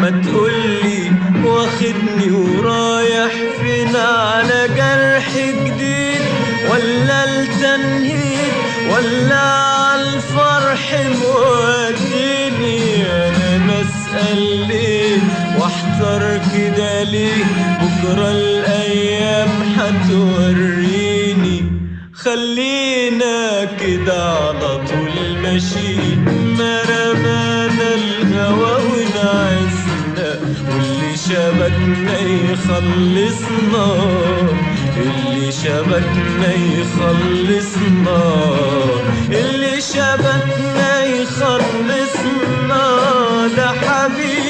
ما تقولي واخدني ورايح فين على جرح جديد ولا التنهيد ولا عالفرح موديني انا بسأل ليه واحتار كده ليه بكرة الايام هتوريني خلينا كده على طول ماشيين ما رمانا الهوى ونعزنا واللي شبكنا يخلصنا اللي شبكنا يخلصنا اللي شبكنا يخلصنا ده حبيبي